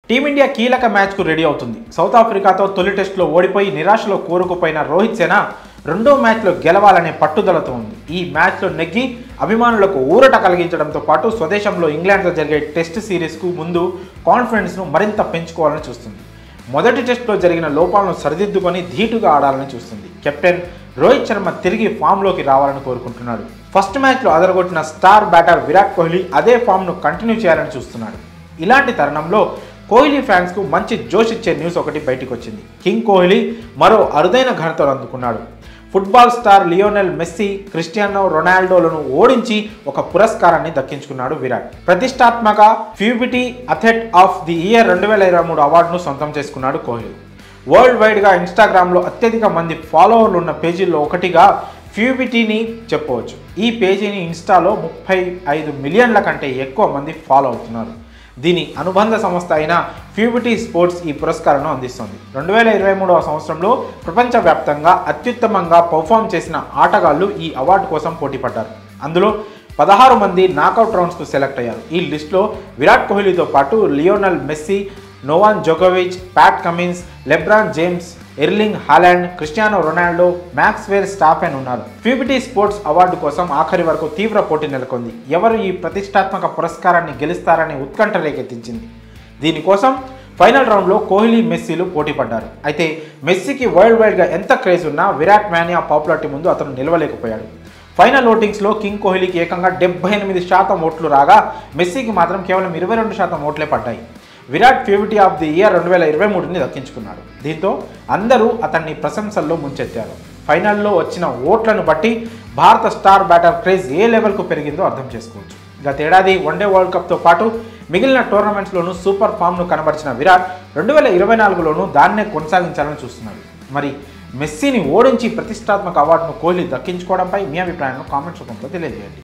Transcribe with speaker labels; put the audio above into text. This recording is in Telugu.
Speaker 1: టీమిండియా కీలక మ్యాచ్కు రెడీ అవుతుంది సౌత్ ఆఫ్రికాతో తొలి టెస్టులో ఓడిపోయి నిరాశలో కూరుకుపోయిన రోహిత్ సేన రెండో మ్యాచ్లో గెలవాలనే పట్టుదలతో ఉంది ఈ మ్యాచ్లో నెగ్గి అభిమానులకు ఊరట కలిగించడంతో పాటు స్వదేశంలో ఇంగ్లాండ్తో జరిగే టెస్ట్ సిరీస్కు ముందు కాన్ఫిడెన్స్ను మరింత పెంచుకోవాలని చూస్తుంది మొదటి టెస్ట్లో జరిగిన లోపాలను సరిదిద్దుకొని ధీటుగా ఆడాలని చూస్తుంది కెప్టెన్ రోహిత్ శర్మ తిరిగి ఫామ్లోకి రావాలని కోరుకుంటున్నాడు ఫస్ట్ మ్యాచ్లో అదరగొట్టిన స్టార్ బ్యాటర్ విరాట్ కోహ్లీ అదే ఫామ్ను కంటిన్యూ చేయాలని చూస్తున్నాడు ఇలాంటి తరుణంలో కోహ్లీ ఫ్యాన్స్కు మంచి జోష్ ఇచ్చే న్యూస్ ఒకటి బయటకు వచ్చింది కింగ్ కోహ్లీ మరో అరుదైన ఘనతను అందుకున్నాడు football star Lionel Messi Cristiano రొనాల్డోలను ఓడించి ఒక పురస్కారాన్ని దక్కించుకున్నాడు విరాట్ ప్రతిష్టాత్మక ఫ్యూబిటీ అథెట్ ఆఫ్ ది ఇయర్ రెండు వేల ఇరవై మూడు అవార్డును సొంతం చేసుకున్నాడు కోహ్లీ వరల్డ్ వైడ్గా ఇన్స్టాగ్రామ్లో అత్యధిక మంది ఫాలోవర్లు ఉన్న పేజీల్లో ఒకటిగా ఫ్యూబిటీని చెప్పవచ్చు ఈ పేజీని ఇన్స్టాలో ముప్పై ఐదు మిలియన్ల కంటే ఎక్కువ మంది ఫాలో అవుతున్నారు దీని అనుబంధ సంస్థ అయిన ఫ్యూబిటీ స్పోర్ట్స్ ఈ పురస్కారాన్ని అందిస్తుంది రెండు వేల ఇరవై మూడవ సంవత్సరంలో ప్రపంచవ్యాప్తంగా అత్యుత్తమంగా పర్ఫామ్ చేసిన ఆటగాళ్లు ఈ అవార్డు కోసం పోటీపడ్డారు అందులో పదహారు మంది నాకౌట్ రౌండ్స్కు సెలెక్ట్ అయ్యారు ఈ లిస్టులో విరాట్ కోహ్లీతో పాటు లియోనల్ మెస్సీ నోవాన్ జోకోవిచ్ Pat Cummins LeBron James Erling Haaland Cristiano Ronaldo Maxwell Stephen ఉన్నారు ఫ్యూబిటీ స్పోర్ట్స్ అవార్డు కోసం ఆఖరి వరకు తీవ్ర పోటీ నెలకొంది ఎవరు ఈ ప్రతిష్టాత్మక పురస్కారాన్ని గెలుస్తారని ఉత్కంఠ రేకెత్తించింది దీనికోసం ఫైనల్ రౌండ్లో కోహ్లీ మెస్సీలు పోటీ పడ్డారు అయితే మెస్సీకి వరల్డ్ వైడ్గా ఎంత క్రేజ్ ఉన్నా విరాట్ మ్యానియా పాపులారిటీ ముందు అతను నిలవలేకపోయాడు ఫైనల్ ఓటింగ్స్లో కింగ్ కోహ్లీకి ఏకంగా డెబ్బై ఎనిమిది శాతం ఓట్లు రాగా మెస్సీకి మాత్రం కేవలం ఇరవై రెండు శాతం ఓట్లే పడ్డాయి విరాట్ ఫేవరిటీ ఆఫ్ ది ఇయర్ రెండు వేల ఇరవై మూడుని దక్కించుకున్నాడు దీంతో అందరూ అతన్ని ప్రశంసల్లో ముంచెత్తారు ఫైనల్లో వచ్చిన ఓట్లను బట్టి భారత స్టార్ బ్యాటర్ క్రేజ్ ఏ లెవెల్కు పెరిగిందో అర్థం చేసుకోవచ్చు గతేడాది వన్డే వరల్డ్ కప్తో పాటు మిగిలిన టోర్నమెంట్స్లోనూ సూపర్ ఫామ్ను కనబరిచిన విరాట్ రెండు వేల ఇరవై నాలుగులోనూ దాన్నే కొనసాగించాలని చూస్తున్నాడు మరి మెస్సీని ఓడించి ప్రతిష్టాత్మక అవార్డును కోహ్లీ దక్కించుకోవడంపై మీ అభిప్రాయాలను కామెంట్స్ రూపంలో తెలియజేయండి